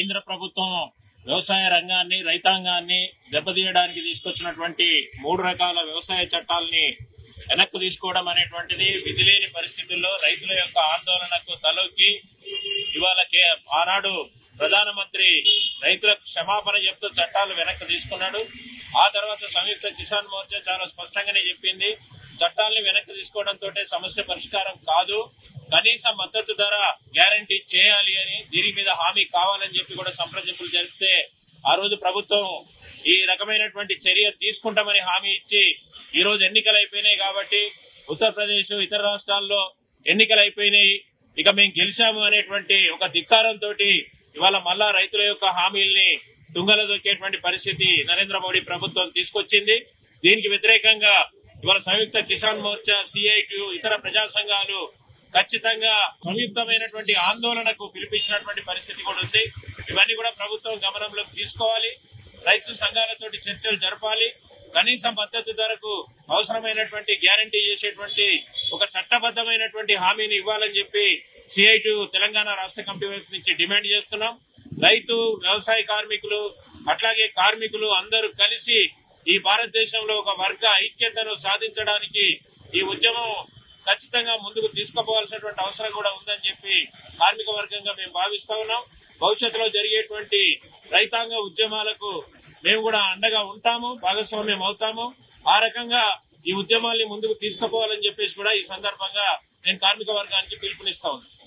కేంద్ర ప్రభుత్వం వ్యవసాయ రంగాన్ని రైతాంగాన్ని దెబ్బతీయడానికి తీసుకొచ్చినటువంటి మూడు రకాల వ్యవసాయ చట్టాలని వెనక్కు తీసుకోవడం అనేటువంటిది విధి లేని పరిస్థితుల్లో రైతుల యొక్క ఆందోళనకు తలొక్కి ఇవాళ కే ఆనాడు ప్రధానమంత్రి రైతులకు క్షమాపణ చెప్తూ చట్టాలు వెనక్కి తీసుకున్నాడు ఆ తర్వాత సంయుక్త కిసాన్ మోర్చా చాలా స్పష్టంగానే చెప్పింది చట్టాలను వెనక్కి తీసుకోవడంతో సమస్య పరిష్కారం కాదు కనీస మద్దతు ధర గ్యారంటీ చేయాలి అని దీని మీద హామీ కావాలని చెప్పి కూడా సంప్రదింపులు జరిపితే ఆ రోజు ప్రభుత్వం ఈ రకమైనటువంటి చర్య తీసుకుంటామని హామీ ఇచ్చి ఈ రోజు ఎన్నికలు అయిపోయినాయి కాబట్టి ఉత్తరప్రదేశ్ ఇతర రాష్ట్రాల్లో ఎన్నికలు అయిపోయినాయి ఇక మేము గెలిచాము అనేటువంటి ఒక ధిక్కారంతో ఇవాళ మళ్ళా రైతుల యొక్క హామీల్ని తుంగలో దొక్కేటువంటి పరిస్థితి నరేంద్ర మోడీ ప్రభుత్వం తీసుకొచ్చింది దీనికి వ్యతిరేకంగా ఇవాళ సంయుక్త కిసాన్ మోర్చా సిఐటి ఇతర ప్రజా సంఘాలు ఖచ్చితంగా సంయుక్తమైనటువంటి ఆందోళనకు పిలిపించినటువంటి పరిస్థితి కూడా ఉంది ఇవన్నీ కూడా ప్రభుత్వం గమనంలోకి తీసుకోవాలి రైతు సంఘాలతోటి చర్చలు జరపాలి కనీస మద్దతు ధరకు అవసరమైనటువంటి గ్యారంటీ చేసేటువంటి ఒక చట్టబద్ధమైనటువంటి హామీని ఇవ్వాలని చెప్పి సిఐటి తెలంగాణ రాష్ట్ర కమిటీ వైపు నుంచి డిమాండ్ చేస్తున్నాం రైతు వ్యవసాయ కార్మికులు అట్లాగే కార్మికులు అందరూ కలిసి ఈ భారతదేశంలో ఒక వర్గ ఐక్యతను సాధించడానికి ఈ ఉద్యమం ఖచ్చితంగా ముందుకు తీసుకుపోవాల్సినటువంటి అవసరం కూడా ఉందని చెప్పి కార్మిక వర్గంగా మేము భావిస్తా ఉన్నాం భవిష్యత్తులో జరిగేటువంటి రైతాంగ ఉద్యమాలకు మేము కూడా అండగా ఉంటాము భాగస్వామ్యం అవుతాము ఆ రకంగా ఈ ఉద్యమాల్ని ముందుకు తీసుకుపోవాలని చెప్పేసి కూడా ఈ సందర్భంగా నేను కార్మిక వర్గానికి పిలుపునిస్తా ఉన్నాను